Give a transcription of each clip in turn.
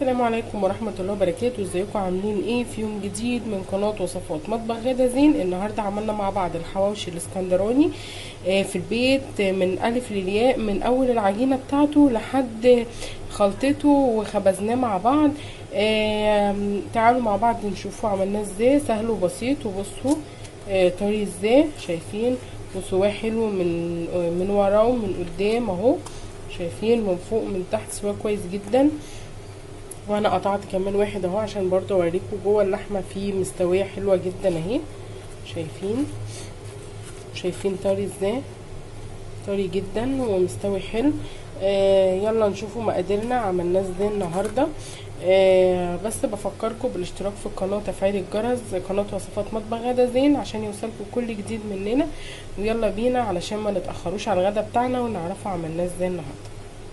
السلام عليكم ورحمة الله وبركاته ازيكم عاملين ايه في يوم جديد من قناة وصفات مطبخ غدا زين النهاردة عملنا مع بعض الحواوشي الاسكندراني آه، في البيت آه، من الف للياء من اول العجينة بتاعته لحد خلطته وخبزناه مع بعض آم، تعالوا مع بعض نشوفه عملناه ازاي سهل وبسيط وبصوا آه، طري ازاي شايفين وسواه حلو من آه، من ورا ومن قدام اهو شايفين من فوق من تحت سواه كويس جدا وانا قطعت كمان واحد اهو عشان برضه اوريكم جوه اللحمه فيه مستويه حلوه جدا اهي شايفين شايفين طري ازاي طري جدا ومستوي حلو آه يلا نشوفوا مقاديرنا عملناه ازاي النهارده آه بس بفكركم بالاشتراك في القناه وتفعيل الجرس قناه وصفات مطبخ غدا زين عشان يوصلكم كل جديد مننا ويلا بينا علشان ما نتاخروش على الغدا بتاعنا ونعرفوا عملناه ازاي النهارده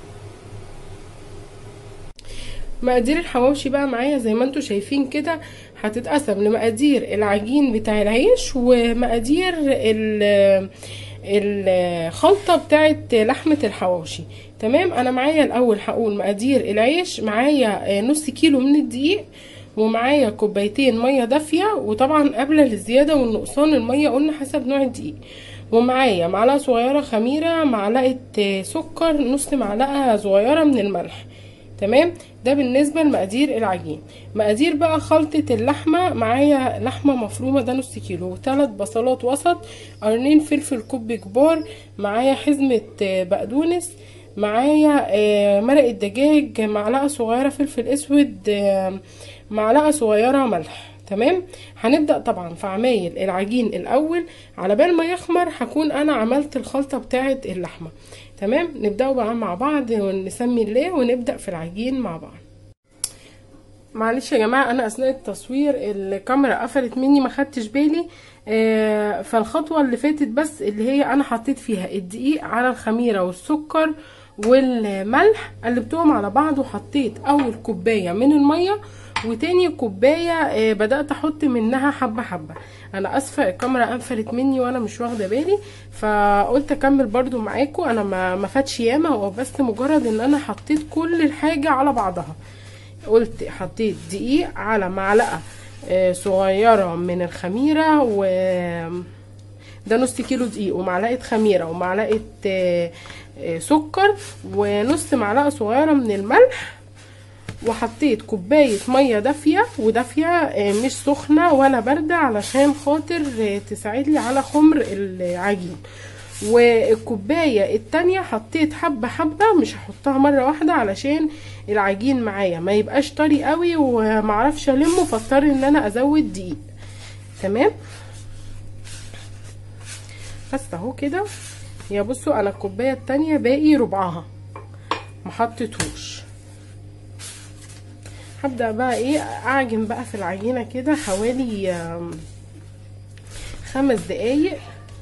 مقادير الحواوشي بقى معايا زي ما انتم شايفين كده هتتقسم لمقادير العجين بتاع العيش ومقادير ال الخلطة بتاعت لحمة الحواوشي تمام انا معايا الاول هقول مقادير العيش معايا نص كيلو من الدقيق ومعايا كوبايتين مية دافية وطبعا قبل الزيادة والنقصان المية قلنا حسب نوع الدقيق ومعايا معلقة صغيرة خميرة معلقة سكر نص معلقة صغيرة من الملح تمام ده بالنسبه لمقادير العجين مقادير بقى خلطه اللحمه معايا لحمه مفرومه ده نص كيلو وثلاث بصلات وسط قرنين فلفل كوب كبار معايا حزمه بقدونس معايا مرق الدجاج معلقه صغيره فلفل اسود معلقه صغيره ملح تمام هنبدا طبعا في عمايل العجين الاول على بال ما يخمر هكون انا عملت الخلطه بتاعه اللحمه تمام نبداوا بقى مع بعض ونسمي الله ونبدا في العجين مع بعض معلش يا جماعه انا اثناء التصوير الكاميرا قفلت مني ما خدتش بالي آه فالخطوه اللي فاتت بس اللي هي انا حطيت فيها الدقيق على الخميره والسكر والملح قلبتهم على بعض وحطيت اول كوبايه من الميه وتاني كوبايه آه بدات احط منها حبه حبه انا اسفه الكاميرا قفلت مني وانا مش واخده بالي فقلت اكمل برضو معاكم انا ما ما فاتش ياما هو بس مجرد ان انا حطيت كل الحاجه على بعضها قلت حطيت دقيق على معلقه آه صغيره من الخميره و ده نص كيلو دقيق ومعلقه خميره ومعلقه آه سكر ونص معلقه صغيره من الملح وحطيت كوبايه ميه دافيه ودافيه مش سخنه ولا بارده علشان خاطر تساعد لي على خمر العجين والكوبايه التانية حطيت حبه حبه مش هحطها مره واحده علشان العجين معايا ما يبقاش طري قوي ومعرفش المه فاضطر ان انا ازود دقيق تمام بس اهو كده يا بصوا انا الكوبايه التانية باقي ربعها محطتهوش هبدا بقى ايه اعجن بقى في العجينه كده حوالي خمس دقايق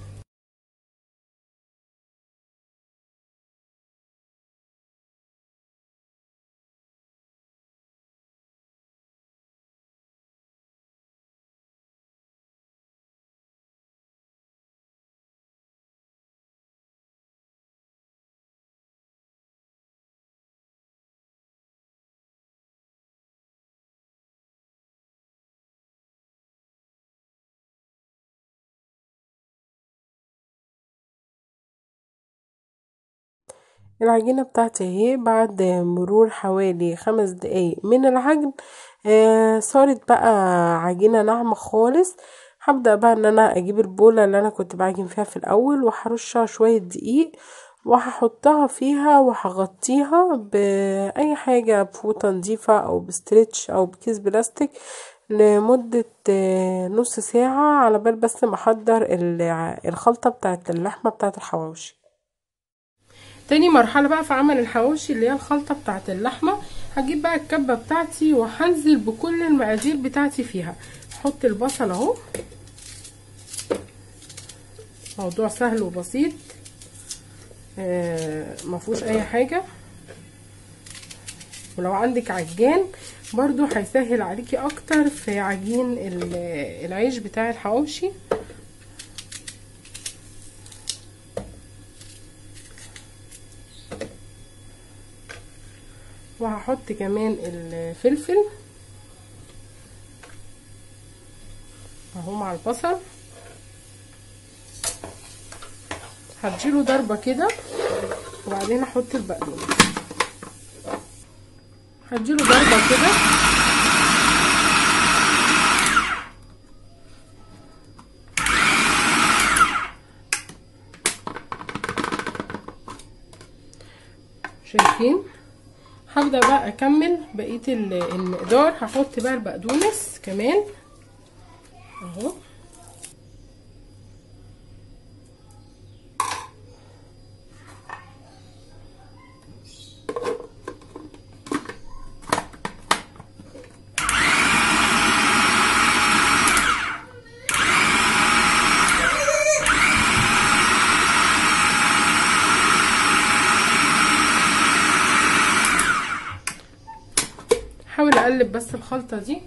العجينة بتاعتي اهي بعد مرور حوالي خمس دقايق من العجن آه صارت بقى عجينة ناعمة خالص هبدأ بقى ان انا اجيب البولة اللي انا كنت بعجن فيها في الاول وهرشها شوية دقيق وهحطها فيها وهغطيها باي حاجة بفوطة نظيفة او بستريتش او بكيس بلاستيك لمدة نص ساعة على بال بس ما احضر الخلطة بتاعت اللحمة بتاعت الحواوشي تاني مرحلة بقى في عمل الحواوشي اللي هي الخلطة بتاعت اللحمة هجيب بقى الكبة بتاعتي وهنزل بكل المقادير بتاعتي فيها احط البصل اهو موضوع سهل وبسيط آه مفهوش اي حاجة ولو عندك عجان برضو هيسهل عليكي اكتر في عجين العيش بتاع الحواوشي وهحط كمان الفلفل اهو مع البصل هديله ضربه كده وبعدين احط البقدونس هديله ضربه كده شايفين هبدا بقى اكمل بقيه المقدار هحط بقى البقدونس كمان اهو هحاول اقلب بس الخلطه دي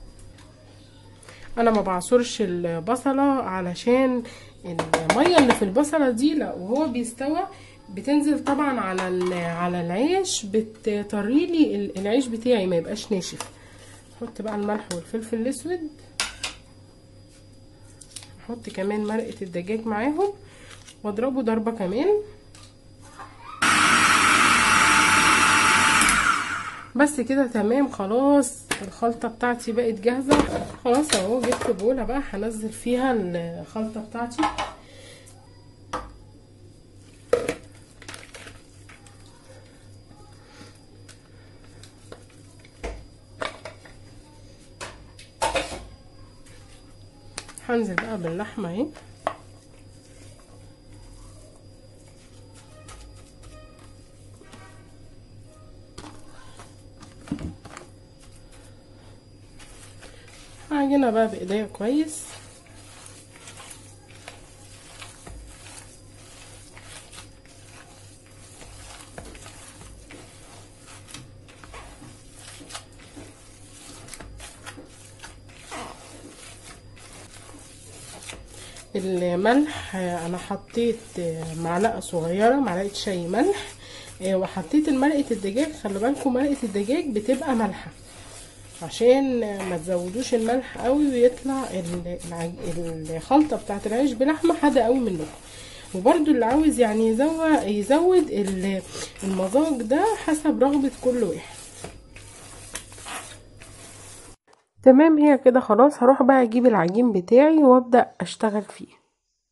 انا ما بعصرش البصله علشان الميه اللي في البصله دي لا وهو بيستوى بتنزل طبعا على على العيش بتطري لي العيش بتاعي ما يبقاش ناشف احط بقى الملح والفلفل الاسود احط كمان مرقه الدجاج معاهم واضربه ضربه كمان بس كده تمام خلاص الخلطه بتاعتي بقت جاهزه خلاص اهو جبت بوله بقى هنزل فيها الخلطه بتاعتي هنزل بقى باللحمه اهي هعجنها بقى بايديا كويس الملح انا حطيت معلقه صغيره معلقه شاي ملح وحطيت مرقه الدجاج خلي بالكم مرقه الدجاج بتبقى مالحه عشان ما تزودوش الملح قوي ويطلع الخلطه بتاعه العيش بلحمه حادقه قوي منكم وبرده اللي عاوز يعني يزود يزود المذاق ده حسب رغبه كل واحد تمام هي كده خلاص هروح بقى اجيب العجين بتاعي وابدا اشتغل فيه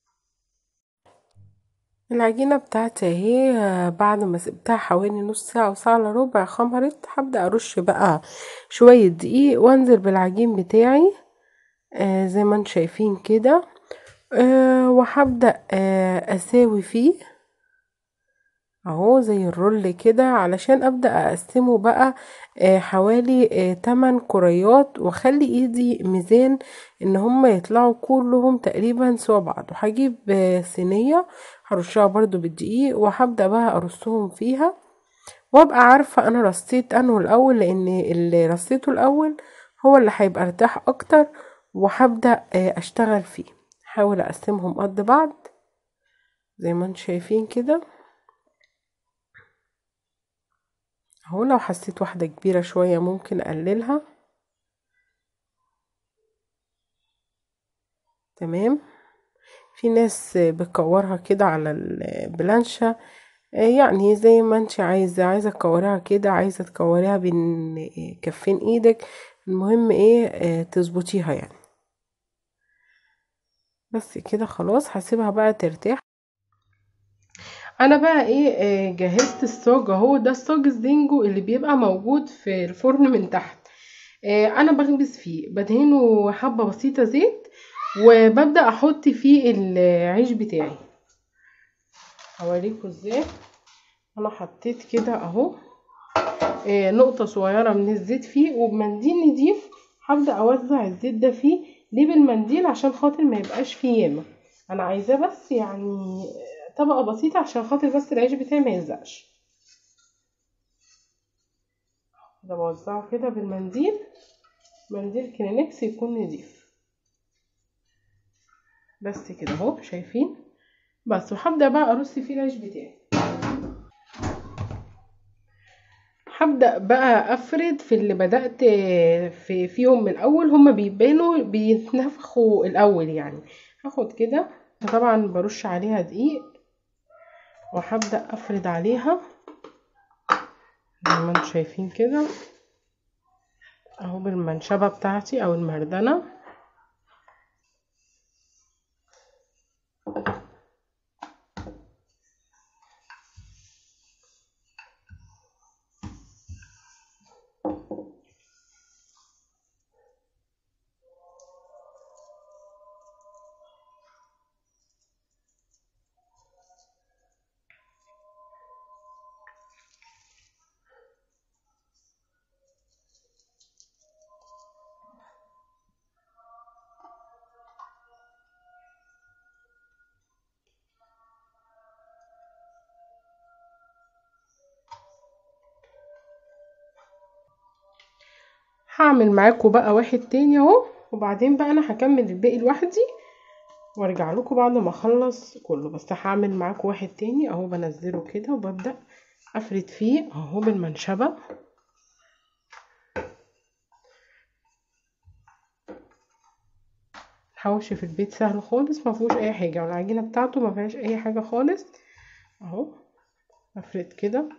العجينه بتاعتي اهي بعد ما سبتها حوالي نص ساعه او ساعه الا ربع خمرت هبدا ارش بقى شويه دقيق وانزل بالعجين بتاعي آه زي ما انتم شايفين كده آه وهبدا آه اساوي فيه اهو زي الرول كده علشان ابدا اقسمه بقى آه حوالي آه 8 كريات واخلي ايدي ميزان ان هم يطلعوا كلهم تقريبا سوا بعض وهجيب آه صينيه هرشها برضو بالدقيق وهبدا بقى ارصهم فيها وابقى عارفه انا رصيت انه الاول لان اللي رصيته الاول هو اللي هيبقى ارتاح اكتر وهبدا آه اشتغل فيه احاول اقسمهم قد بعض زي ما انتم شايفين كده اهو لو حسيت واحدة كبيرة شوية ممكن اقللها تمام في ناس بتكورها كده على البلانشة يعني زي ما انت عايزة عايزة تكوريها كده عايزة تكوريها بين كفين ايدك المهم ايه تظبطيها يعني بس كده خلاص هسيبها بقى ترتاح انا بقى ايه جهزت الصاج اهو ده الصاج الزنجو اللي بيبقى موجود في الفرن من تحت انا بخبز فيه بدهنه حبه بسيطه زيت وببدا احط فيه العيش بتاعي هوريكم ازاي انا حطيت كده اهو نقطه صغيره من الزيت فيه وبمنديل نضيف هبدا اوزع الزيت ده فيه ليه بالمنديل عشان خاطر ما يبقاش فيه ياما انا عايزاه بس يعني طبقة بسيطة عشان خاطر بس العيش بتاعي ما يلزقش ده بوزعه كده بالمنديل منديل كلينكس يكون نضيف بس كده اهو شايفين بس وهبدا بقى ارص فيه العيش بتاعي هبدأ بقى افرد في اللي بدأت في فيهم من الاول هما بيبانوا بيتنفخوا الاول يعني هاخد كده طبعا برش عليها دقيق وهبدأ افرد عليها زي ما انتم شايفين كده اهو بالمنشبة بتاعتي او المردنة هعمل معاكم بقى واحد تاني اهو وبعدين بقى انا هكمل الباقي لوحدي وارجع لكم بعد ما اخلص كله بس هعمل معاكم واحد تاني اهو بنزله كده وببدأ افرد فيه اهو بالمنشبة الحواوشي في البيت سهل خالص ما فيهوش اي حاجه والعجينه بتاعته ما فيهاش اي حاجه خالص اهو افرد كده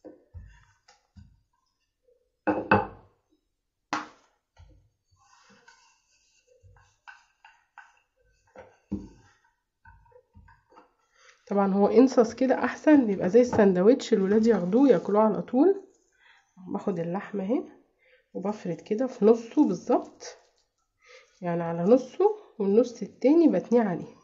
طبعا هو انصص كده احسن بيبقى زي السندوتش الولاد ياخدوه ياكلوه على طول باخد اللحمه اهي وبفرد كده في نصه بالظبط يعني على نصه والنص التاني بتنيه عليه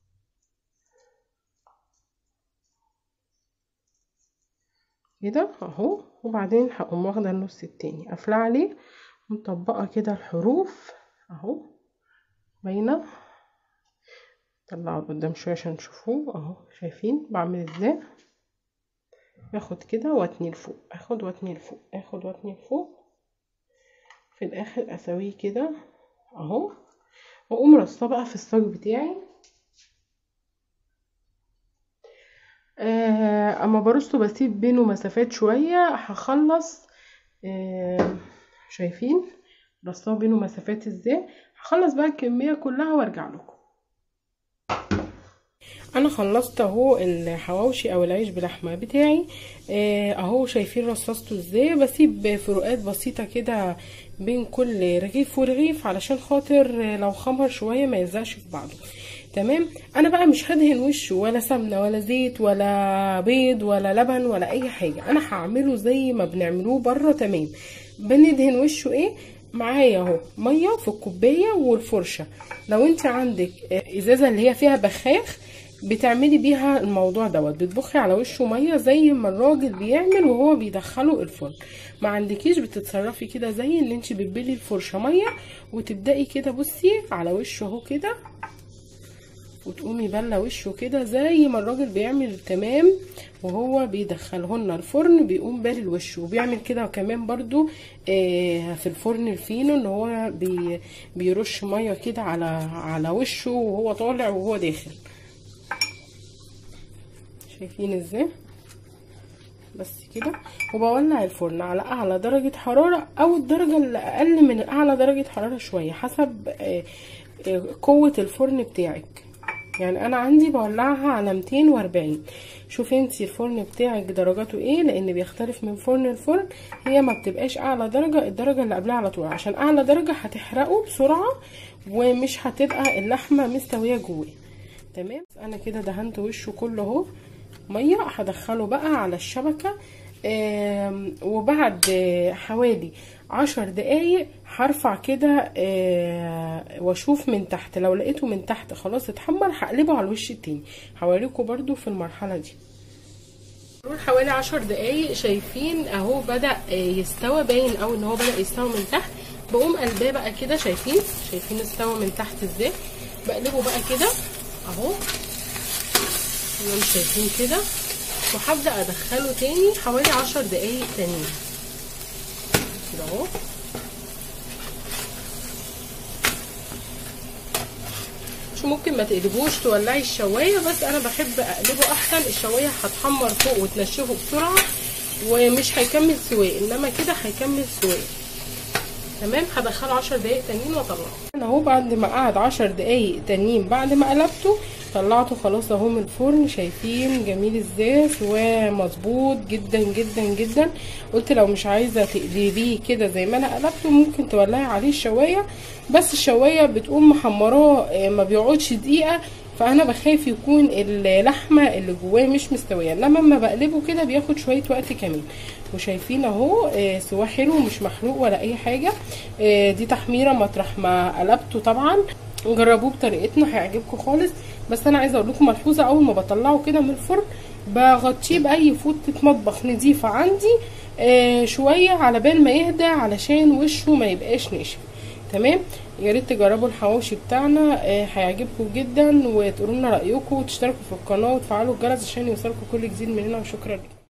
كده اهو وبعدين هقوم واخده النص التاني قافله عليه ومطبقه كده الحروف اهو باينه طلعه قدام شويه عشان تشوفوه اهو شايفين بعمل ازاي باخد كده واتني لفوق اخد واتني لفوق اخد واتني لفوق في الاخر اسويه كده اهو واقوم رصاه بقى في الصاج بتاعي آه اما برصه بسيب بينه مسافات شويه هخلص آه شايفين رصاه بينه مسافات ازاي هخلص بقى الكميه كلها وارجع لكم انا خلصت اهو الحواوشي او العيش بلحمه بتاعي اهو شايفين رصصته ازاي بسيب فروقات بسيطه كده بين كل رغيف ورغيف علشان خاطر لو خمر شويه ما يلزقش في بعضه تمام انا بقى مش هدهن وشه ولا سمنه ولا زيت ولا بيض ولا لبن ولا اي حاجه انا هعمله زي ما بنعملوه بره تمام بندهن وشه ايه معايا اهو ميه في الكوبايه والفرشه لو انت عندك ازازه اللي هي فيها بخاخ بتعملي بيها الموضوع دوت بتبخي على وشه ميه زي ما الراجل بيعمل وهو بيدخله الفرن ما عندكيش بتتصرفي كده زي اللي انت بتبلي الفرشه ميه وتبداي كده بصي على وشه اهو كده وتقومي بله وشه كده زي ما الراجل بيعمل تمام وهو بيدخلهن الفرن بيقوم بالي وشه وبيعمل كده كمان برضو آه في الفرن الفينو ان هو بي بيرش ميه كده على على وشه وهو طالع وهو داخل شايفين ازاي بس كده وبولع الفرن على اعلى درجة حرارة او الدرجة اللي اقل من اعلى درجة حرارة شوية حسب آه آه قوة الفرن بتاعك يعني انا عندي بولعها على 240 شوفي انتي الفرن بتاعك درجاته ايه لان بيختلف من فرن لفرن هي ما بتبقاش اعلى درجة الدرجة اللي قبلها على طول عشان اعلى درجة هتحرقه بسرعة ومش هتبقى اللحمة مستوية جوه تمام انا كده دهنت وشه كله اهو ميه هدخله بقى على الشبكه وبعد حوالي عشر دقايق هرفع كده واشوف من تحت لو لقيته من تحت خلاص اتحمر هقلبه على الوش التاني هوريكم برضو في المرحله دي حوالي عشر دقايق شايفين اهو بدا يستوى باين او ان هو بدا يستوى من تحت بقوم قلباه بقى كده شايفين شايفين استوى من تحت ازاي بقلبه بقى كده اهو زي ما شايفين كده وهبدا ادخله تاني حوالي عشر دقايق تانيين كده اهو شو ممكن ما تقلبوش تولعي الشوايه بس انا بحب اقلبه احسن الشوايه هتحمر فوق وتنشفه بسرعه ومش هيكمل سواء انما كده هيكمل سواء تمام هدخله عشر دقايق تانيين واطلعه انا اهو بعد ما قعد عشر دقايق تانيين بعد ما قلبته طلعته خلاص اهو من الفرن شايفين جميل ازاي سواه مظبوط جدا جدا جدا قلت لو مش عايزه تقلبيه كده زي ما انا قلبته ممكن تولعي عليه الشوايه بس الشوايه بتقوم محمراه ما بيقعدش دقيقه فانا بخاف يكون اللحمه اللي جواه مش مستويه انما لما بقلبه كده بياخد شويه وقت كمان وشايفين اهو آه سواه حلو مش محروق ولا اي حاجه آه دي تحميره مطرح ما قلبته طبعا جربوه بطريقتنا هيعجبكم خالص بس انا عايزه اقول لكم ملحوظه اول ما بطلعه كده من الفرن بغطيه باي فوطه مطبخ نظيفه عندي آه شويه على بال ما يهدى علشان وشه ما يبقاش ناشف تمام يا ريت تجربوا الحواوشي بتاعنا هيعجبكم جدا وتقولوا لنا رايكم وتشتركوا في القناه وتفعلوا الجرس عشان يوصلكم كل جديد مننا وشكرا لكم